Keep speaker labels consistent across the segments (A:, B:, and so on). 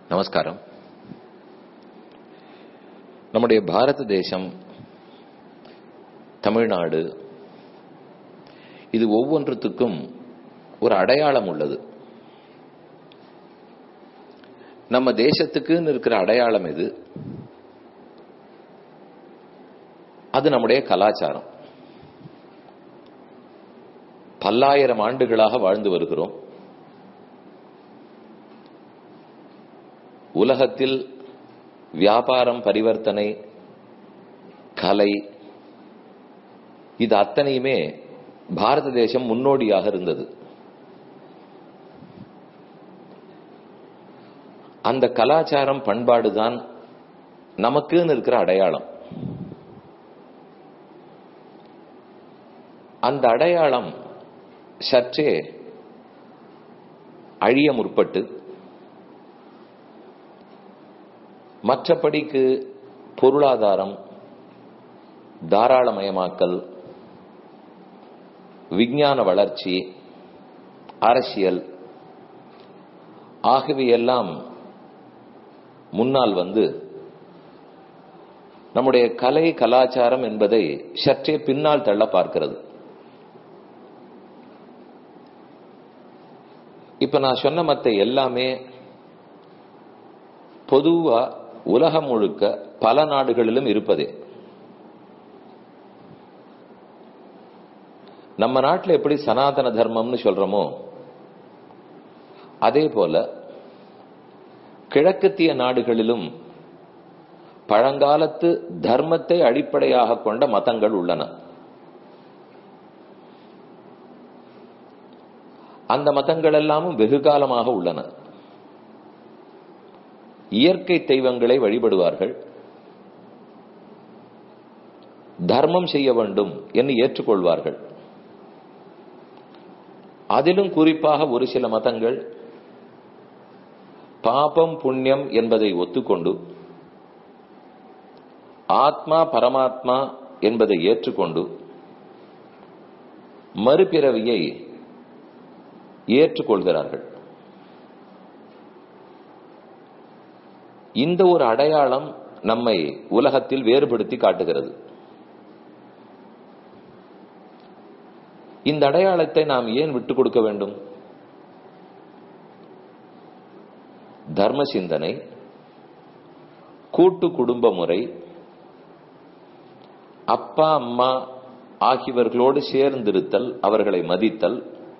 A: நமஸ்காரம் நம்முடைய பாரத தேசம் தமிழ்நாடு இது ஒவ்வொன்றுத்துக்கும் ஒரு அடையாளம் உள்ளது நம்ம தேசத்துக்குன்னு இருக்கிற அடையாளம் இது அது நம்முடைய கலாச்சாரம் பல்லாயிரம் ஆண்டுகளாக வாழ்ந்து வருகிறோம் உலகத்தில் வியாபாரம் பரிவர்த்தனை கலை இது அத்தனையுமே பாரத தேசம் முன்னோடியாக இருந்தது அந்த கலாச்சாரம் பண்பாடுதான் நமக்குன்னு இருக்கிற அடையாளம் அந்த அடையாளம் சற்றே அழிய முற்பட்டு மற்றபடிக்கு பொருளாதாரம் தாராளமயமாக்கல் விஞ்ஞான வளர்ச்சி அரசியல் ஆகியவையெல்லாம் முன்னால் வந்து நம்முடைய கலை கலாச்சாரம் என்பதை சற்றே பின்னால் தள்ள பார்க்கிறது இப்ப நான் சொன்ன மத்த எல்லாமே பொதுவா உலகம் முழுக்க பல நாடுகளிலும் இருப்பதே நம்ம நாட்டில் எப்படி சனாதன தர்மம்னு சொல்றோமோ அதே போல கிழக்கத்திய நாடுகளிலும் பழங்காலத்து தர்மத்தை அடிப்படையாக கொண்ட மதங்கள் உள்ளன அந்த மதங்கள் எல்லாமும் வெகு காலமாக உள்ளன இயற்கை தெய்வங்களை வழிபடுவார்கள் தர்மம் செய்ய வேண்டும் என்று ஏற்றுக்கொள்வார்கள் அதிலும் குறிப்பாக ஒரு சில மதங்கள் பாபம் புண்ணியம் என்பதை ஒத்துக்கொண்டு ஆத்மா பரமாத்மா என்பதை ஏற்றுக்கொண்டு மறுபிறவியை ஏற்றுக்கொள்கிறார்கள் இந்த ஒரு அடையாளம் நம்மை உலகத்தில் வேறுபடுத்தி காட்டுகிறது இந்த அடையாளத்தை நாம் ஏன் விட்டுக் கொடுக்க வேண்டும் தர்ம சிந்தனை கூட்டு குடும்ப முறை அப்பா அம்மா ஆகியவர்களோடு சேர்ந்திருத்தல் அவர்களை மதித்தல்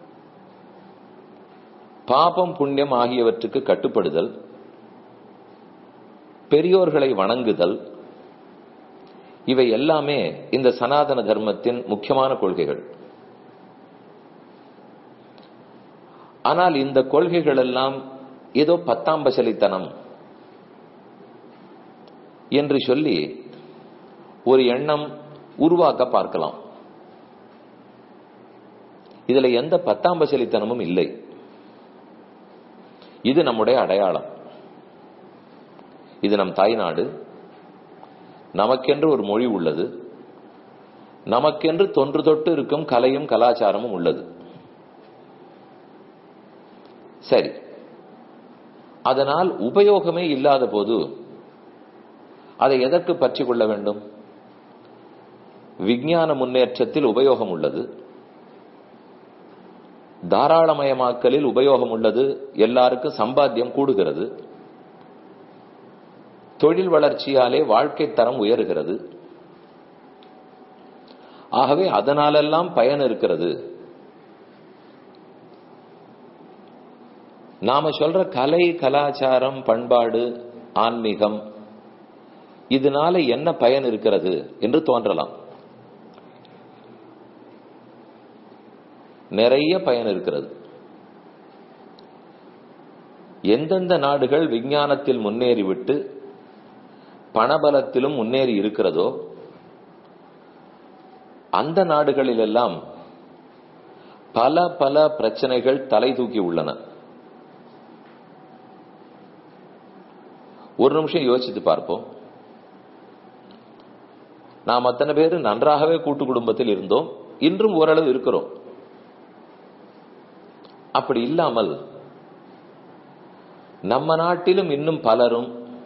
A: பாபம் புண்ணியம் ஆகியவற்றுக்கு கட்டுப்படுதல் பெரியோர்களை வணங்குதல் இவை எல்லாமே இந்த சனாதன தர்மத்தின் முக்கியமான கொள்கைகள் ஆனால் இந்த கொள்கைகள் எல்லாம் ஏதோ பத்தாம் பசலித்தனம் என்று சொல்லி ஒரு எண்ணம் உருவாக்க பார்க்கலாம் இதுல எந்த பத்தாம் பசலித்தனமும் இல்லை இது நம்முடைய அடையாளம் இது நம் தாய்நாடு நமக்கென்று ஒரு மொழி உள்ளது நமக்கென்று தொன்று தொட்டு இருக்கும் கலையும் கலாச்சாரமும் உள்ளது சரி அதனால் உபயோகமே இல்லாத போது அதை எதற்கு பற்றி கொள்ள வேண்டும் விஞ்ஞான முன்னேற்றத்தில் உபயோகம் உள்ளது தாராளமயமாக்கலில் உபயோகம் உள்ளது எல்லாருக்கும் சம்பாத்தியம் கூடுகிறது தொழில் வளர்ச்சியாலே வாழ்க்கை தரம் உயர்கிறது ஆகவே அதனாலெல்லாம் பயன் இருக்கிறது நாம சொல்ற கலை கலாச்சாரம் பண்பாடு ஆன்மீகம் இதனால என்ன பயன் இருக்கிறது என்று தோன்றலாம் நிறைய பயன் இருக்கிறது எந்தெந்த நாடுகள் விஞ்ஞானத்தில் முன்னேறிவிட்டு பணபலத்திலும் முன்னேறி இருக்கிறதோ அந்த நாடுகளிலெல்லாம் பல பல பிரச்சனைகள் தலை தூக்கி உள்ளன ஒரு நிமிஷம் யோசித்து பார்ப்போம் நாம் அத்தனை பேர் நன்றாகவே கூட்டு குடும்பத்தில் இருந்தோம் இன்றும் ஓரளவு இருக்கிறோம் அப்படி இல்லாமல் நம்ம நாட்டிலும் இன்னும் பலரும்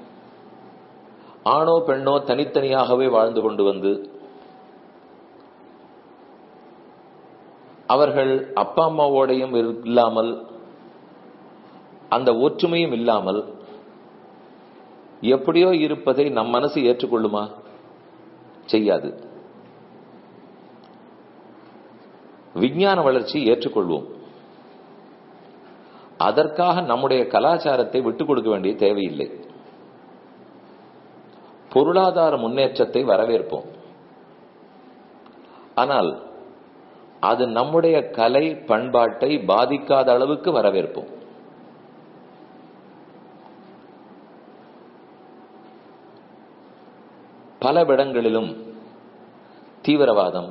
A: ஆணோ பெண்ணோ தனித்தனியாகவே வாழ்ந்து கொண்டு வந்து அவர்கள் அப்பா அம்மாவோடையும் இல்லாமல் அந்த ஒற்றுமையும் இல்லாமல் எப்படியோ இருப்பதை நம் மனசு ஏற்றுக்கொள்ளுமா செய்யாது விஞ்ஞான வளர்ச்சி ஏற்றுக்கொள்வோம் அதற்காக நம்முடைய கலாச்சாரத்தை விட்டுக் கொடுக்க வேண்டிய தேவையில்லை பொருளாதார முன்னேற்றத்தை வரவேற்போம் ஆனால் அது நம்முடைய கலை பண்பாட்டை பாதிக்காத அளவுக்கு வரவேற்போம் பல இடங்களிலும் தீவிரவாதம்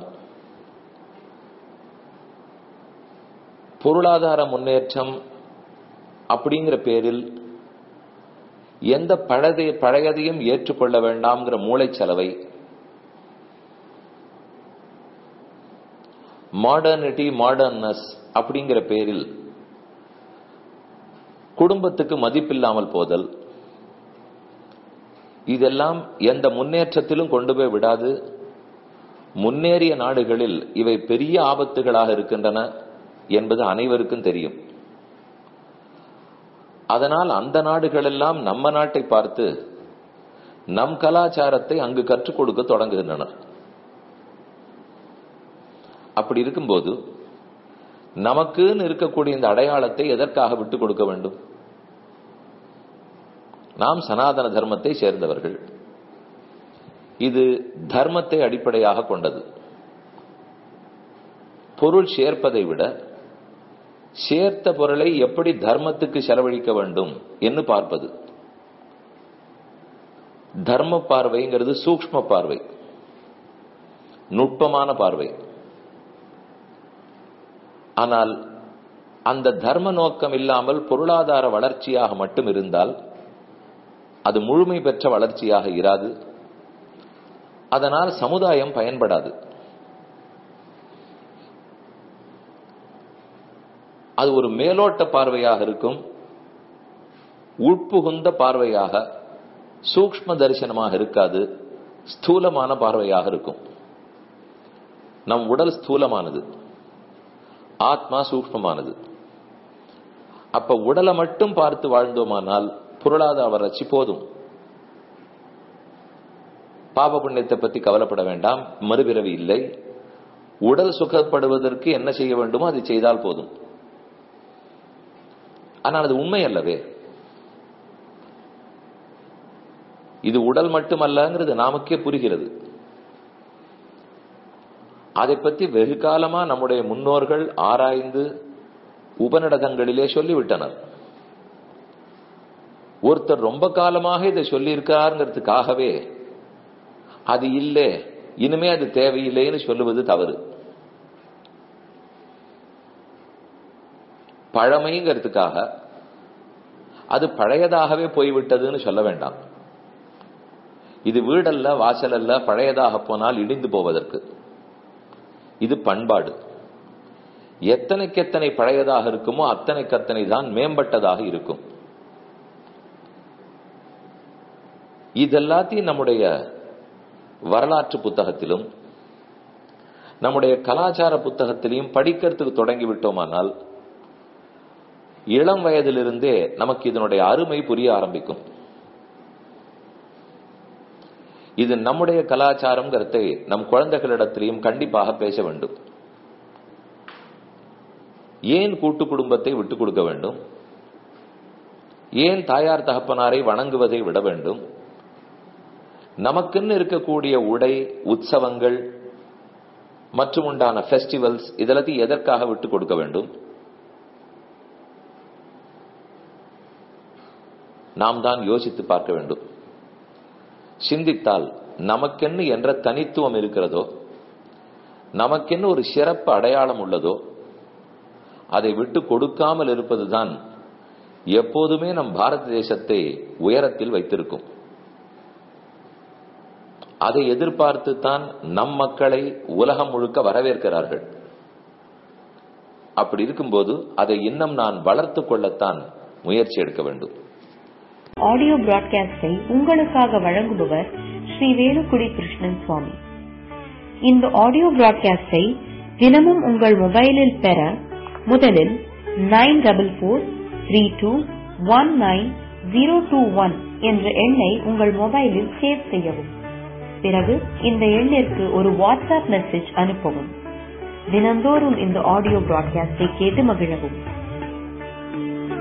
A: பொருளாதார முன்னேற்றம் அப்படிங்கிற பேரில் எந்த பழதை பழையதையும் ஏற்றுக்கொள்ள வேண்டாம்ங்கிற மூளைச்சலவை மாடர்னிட்டி மாடர்னஸ் அப்படிங்கிற பேரில் குடும்பத்துக்கு மதிப்பில்லாமல் போதல் இதெல்லாம் எந்த முன்னேற்றத்திலும் கொண்டு போய் விடாது முன்னேறிய நாடுகளில் இவை பெரிய ஆபத்துகளாக இருக்கின்றன என்பது அனைவருக்கும் தெரியும் அதனால் அந்த நாடுகளெல்லாம் நம்ம நாட்டை பார்த்து நம் கலாச்சாரத்தை அங்கு கற்றுக் கொடுக்க தொடங்குகின்றன அப்படி இருக்கும்போது நமக்குன்னு இருக்கக்கூடிய இந்த அடையாளத்தை எதற்காக விட்டுக் கொடுக்க வேண்டும் நாம் சனாதன தர்மத்தை சேர்ந்தவர்கள் இது தர்மத்தை அடிப்படையாக கொண்டது பொருள் சேர்ப்பதை விட சேர்த்த பொருளை எப்படி தர்மத்துக்கு செலவழிக்க வேண்டும் என்று பார்ப்பது தர்ம பார்வைங்கிறது சூக்ம பார்வை நுட்பமான பார்வை ஆனால் அந்த தர்ம நோக்கம் இல்லாமல் பொருளாதார வளர்ச்சியாக மட்டும் இருந்தால் அது முழுமை பெற்ற வளர்ச்சியாக இராது அதனால் சமுதாயம் பயன்படாது அது ஒரு மேலோட்ட பார்வையாக இருக்கும் உட்புகுந்த பார்வையாக சூக்ம தரிசனமாக இருக்காது ஸ்தூலமான பார்வையாக இருக்கும் நம் உடல் ஸ்தூலமானது ஆத்மா சூக்மமானது அப்ப உடலை மட்டும் பார்த்து வாழ்ந்தோமானால் பொருளாதார வளர்ச்சி போதும் பாப புண்ணியத்தை பத்தி கவலைப்பட வேண்டாம் மறுபிறவி இல்லை உடல் சுகப்படுவதற்கு என்ன செய்ய வேண்டுமோ அதை செய்தால் போதும் ஆனால் அது உண்மை அல்லவே இது உடல் மட்டுமல்லங்கிறது நாமக்கே புரிகிறது அதை பற்றி வெகு காலமா நம்முடைய முன்னோர்கள் ஆராய்ந்து உபநிடதங்களிலே சொல்லிவிட்டனர் ஒருத்தர் ரொம்ப காலமாக இதை சொல்லியிருக்காருங்கிறதுக்காகவே அது இல்லை இனிமே அது தேவையில்லைன்னு சொல்லுவது தவறு பழமைங்கிறதுக்காக அது பழையதாகவே போய்விட்டதுன்னு சொல்ல வேண்டாம் இது வீடல்ல வாசல் அல்ல பழையதாக போனால் இடிந்து போவதற்கு இது பண்பாடு எத்தனைக்கு எத்தனை பழையதாக இருக்குமோ அத்தனைக்கு அத்தனை தான் மேம்பட்டதாக இருக்கும் இதெல்லாத்தையும் நம்முடைய வரலாற்று புத்தகத்திலும் நம்முடைய கலாச்சார புத்தகத்திலையும் படிக்கிறதுக்கு தொடங்கி விட்டோமானால் இளம் வயதிலிருந்தே நமக்கு இதனுடைய அருமை புரிய ஆரம்பிக்கும் இது நம்முடைய கலாச்சாரம்ங்கிறதை நம் குழந்தைகளிடத்திலையும் கண்டிப்பாக பேச வேண்டும் ஏன் கூட்டு குடும்பத்தை விட்டுக் கொடுக்க வேண்டும் ஏன் தாயார் தகப்பனாரை வணங்குவதை விட வேண்டும் நமக்குன்னு இருக்கக்கூடிய உடை உற்சவங்கள் மற்றும் உண்டான ஃபெஸ்டிவல்ஸ் இதெல்லாத்தையும் எதற்காக விட்டுக் கொடுக்க வேண்டும் நாம் தான் யோசித்து பார்க்க வேண்டும் சிந்தித்தால் நமக்கென்னு என்ற தனித்துவம் இருக்கிறதோ நமக்கென்னு ஒரு சிறப்பு அடையாளம் உள்ளதோ அதை விட்டு கொடுக்காமல் இருப்பதுதான் எப்போதுமே நம் பாரத தேசத்தை உயரத்தில் வைத்திருக்கும் அதை எதிர்பார்த்து தான் நம் மக்களை உலகம் முழுக்க வரவேற்கிறார்கள் அப்படி இருக்கும்போது அதை இன்னும் நான் வளர்த்து கொள்ளத்தான் முயற்சி எடுக்க வேண்டும்
B: ஆடியோ பிராட்காஸ்டை உங்களுக்காக வழங்குபவர் ஸ்ரீ வேலுக்குடி கிருஷ்ணன் சுவாமி இந்த ஆடியோ பிராட்காஸ்டை தினமும் உங்கள் மொபைலில் பெற முதலில் nine double four three two one nine zero two one என்ற எண்ணை உங்கள் மொபைலில் சேவ் செய்யவும் பிறகு இந்த எண்ணிற்கு ஒரு வாட்ஸ்அப் மெசேஜ் அனுப்பவும் தினந்தோறும் இந்த ஆடியோ பிராட்காஸ்டை கேட்டு மகிழவும்